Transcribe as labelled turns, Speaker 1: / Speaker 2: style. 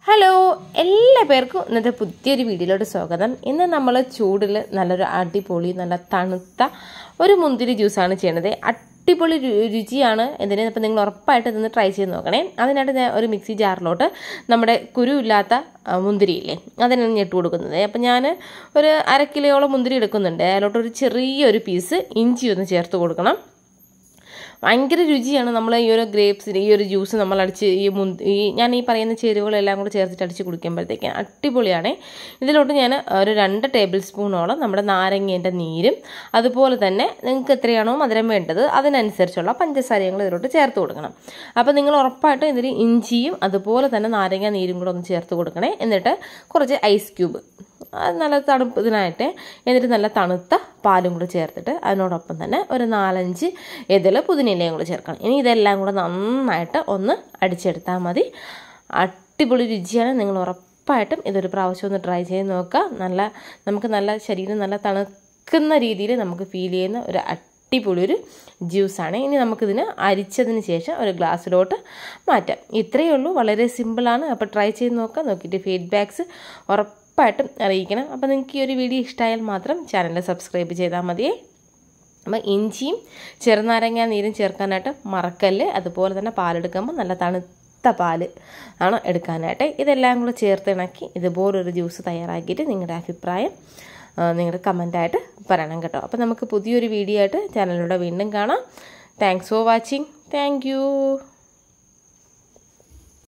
Speaker 1: hello എല്ലാ പേർക്കും ഇന്നത്തെ പുതിയൊരു വീഡിയോയിലോട്ട് സ്വാഗതം ഇന്ന് നമ്മൾ ചൂടിൽ നല്ലൊരു അടിപൊളി നല്ല തണുത്ത ഒരു മുന്തിരി ജ്യൂസാണ് ചെയ്യണത് അടിപൊളി രു- രുചിയാണ് ഇതിന് അപ്പോൾ നിങ്ങൾ ഉറപ്പായിട്ട് ഇതൊന്ന് ട്രൈ ചെയ്ത് നോക്കണേ അതിനായിട്ട് ഞാൻ ഒരു മിക്സി ജാറിലോട്ട് നമ്മുടെ കുരു ഇല്ലാത്ത ആ, മുന്തിരിയില്ലേ അതിനാണ് ഞെട്ട് കൊടുക്കുന്നത് അപ്പം ഞാൻ ഒരു അര കിലോയോളം മുന്തിരി എടുക്കുന്നുണ്ട് അതിലോട്ട് ഒരു ചെറിയൊരു പീസ് ഇഞ്ചി ഒന്ന് ചേർത്ത് കൊടുക്കണം ഭയങ്കര രുചിയാണ് നമ്മൾ ഈ ഒരു ഗ്രേപ്സിന് ഈ ഒരു ജ്യൂസ് നമ്മൾ അടിച്ച് ഈ മുന്ത് ഈ ഞാൻ ഈ പറയുന്ന ചേരുവകളെല്ലാം കൂടി ചേർത്തിട്ട് അടിച്ച് കുടിക്കുമ്പോഴത്തേക്ക് അടിപൊളിയാണ് ഇതിലോട്ട് ഞാൻ ഒരു രണ്ട് ടേബിൾ സ്പൂണോളം നമ്മുടെ നാരങ്ങേൻ്റെ നീരും അതുപോലെ തന്നെ നിങ്ങൾക്ക് എത്രയാണോ മധുരം വേണ്ടത് അതിനനുസരിച്ചുള്ള പഞ്ചസാരങ്ങൾ ഇതിലോട്ട് ചേർത്ത് കൊടുക്കണം അപ്പോൾ നിങ്ങൾ ഉറപ്പായിട്ടും ഇതിൽ ഇഞ്ചിയും അതുപോലെ തന്നെ നാരങ്ങ നീരും കൂടെ ഒന്ന് ചേർത്ത് കൊടുക്കണേ എന്നിട്ട് കുറച്ച് ഐസ് ക്യൂബ് അത് നല്ല തണുപ്പ് ഇതിനായിട്ട് എന്നിട്ട് നല്ല തണുത്ത പാലും കൂടെ ചേർത്തിട്ട് അതിനോടൊപ്പം തന്നെ ഒരു നാലഞ്ച് ഇതിൽ പുതിനയിലയും കൂടെ ചേർക്കണം ഇനി ഇതെല്ലാം കൂടെ നന്നായിട്ട് ഒന്ന് അടിച്ചെടുത്താൽ മതി അടിപൊളി രുചിയാണ് നിങ്ങൾ ഉറപ്പായിട്ടും ഇതൊരു പ്രാവശ്യം ഒന്ന് ട്രൈ ചെയ്ത് നോക്കുക നല്ല നമുക്ക് നല്ല ശരീരം നല്ല തണുക്കുന്ന രീതിയിൽ നമുക്ക് ഫീൽ ചെയ്യുന്ന ഒരു അടിപൊളി ഒരു ജ്യൂസാണ് ഇനി നമുക്കിതിന് അരിച്ചതിന് ശേഷം ഒരു ഗ്ലാസ്സിലോട്ട് മാറ്റാം ഇത്രയേ ഉള്ളൂ വളരെ സിമ്പിളാണ് അപ്പോൾ ട്രൈ ചെയ്ത് നോക്കാം നോക്കിയിട്ട് ഫീഡ്ബാക്ക്സ് ഉറപ്പായിട്ടും അറിയിക്കണം അപ്പോൾ നിങ്ങൾക്ക് ഈ ഒരു വീഡിയോ ഇഷ്ടമായാൽ മാത്രം ചാനൽ സബ്സ്ക്രൈബ് ചെയ്താൽ മതിയേ അപ്പം ഇഞ്ചിയും ചെറുനാരങ്ങ നീരും ചേർക്കാനായിട്ട് മറക്കല്ല് അതുപോലെ തന്നെ പാലെടുക്കുമ്പോൾ നല്ല തണുത്ത പാല് ആണ് എടുക്കാനായിട്ട് ഇതെല്ലാം കൂടെ ചേർത്ത് ഇണക്കി ഇതുപോലൊരു ജ്യൂസ് തയ്യാറാക്കിയിട്ട് നിങ്ങളുടെ അഭിപ്രായം ആ, നിങ്ങളുടെ കമൻറ്റായിട്ട് പറയണം കേട്ടോ അപ്പോൾ നമുക്ക് പുതിയൊരു വീഡിയോ ആയിട്ട് ചാനലിലൂടെ വീണ്ടും കാണാം താങ്ക്സ് ഫോർ വാച്ചിങ് താങ്ക്